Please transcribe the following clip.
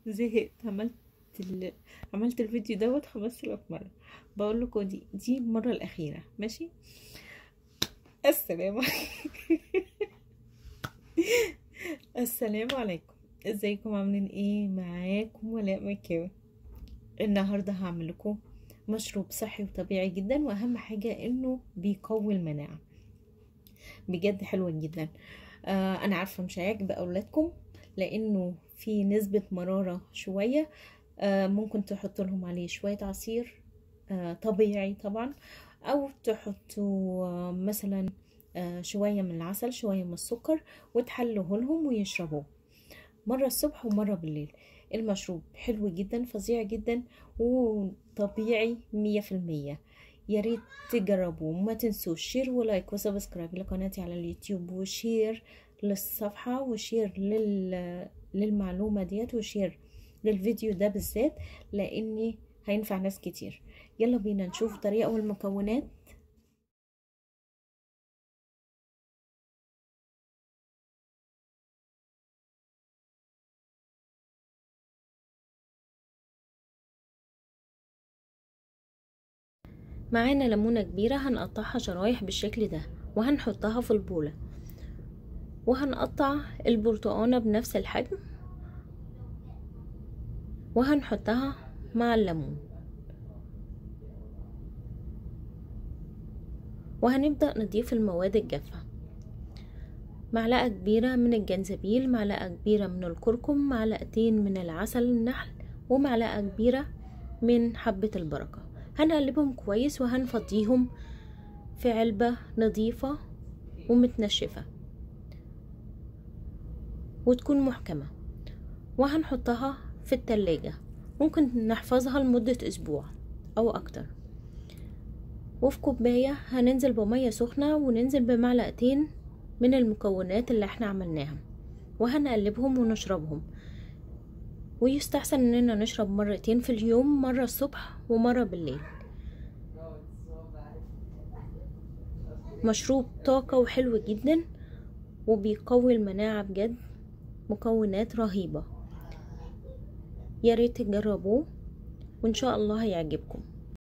زهقت عملت ال... عملت الفيديو دوت خمس آلاف مرة بقول لكم دي دي المرة الأخيرة ماشي السلام السلام عليكم ازيكم عاملين ايه معاكم ولاء مكاوي النهارده هعمل لكم مشروب صحي وطبيعي جدا واهم حاجه انه بيقوي المناعه بجد حلوه جدا آه انا عارفه مش هيعجب اولادكم لانه في نسبه مراره شويه آه ممكن تحط لهم عليه شويه عصير آه طبيعي طبعا او تحطوا آه مثلا آه شويه من العسل شويه من السكر وتحلوه لهم ويشربوه مرة الصبح ومرة بالليل المشروب حلو جدا فظيع جدا وطبيعي مية في المية ياريت تجربوه وما تنسوش شير ولايك وسبسكرايب لقناتي على اليوتيوب وشير للصفحة وشير لل... للمعلومة ديت وشير للفيديو ده بالذات لاني هينفع ناس كتير يلا بينا نشوف طريقة والمكونات معانا ليمونة كبيرة هنقطعها شرايح بالشكل ده وهنحطها في البولة وهنقطع البرتقانة بنفس الحجم وهنحطها مع الليمون وهنبدأ نضيف المواد الجافة معلقة كبيرة من الجنزبيل معلقة كبيرة من الكركم معلقتين من العسل النحل ومعلقة كبيرة من حبة البركة هنقلبهم كويس وهنفضيهم في علبة نظيفة ومتنشفة وتكون محكمة وهنحطها في التلاجة ممكن نحفظها لمدة أسبوع أو أكتر وفي كوباية هننزل بمية سخنة وننزل بمعلقتين من المكونات اللي احنا عملناها وهنقلبهم ونشربهم ويستحسن اننا نشرب مرتين في اليوم مرة الصبح ومرة بالليل مشروب طاقة وحلو جدا وبيقوي المناعة بجد مكونات رهيبة ياريت تجربوه وان شاء الله هيعجبكم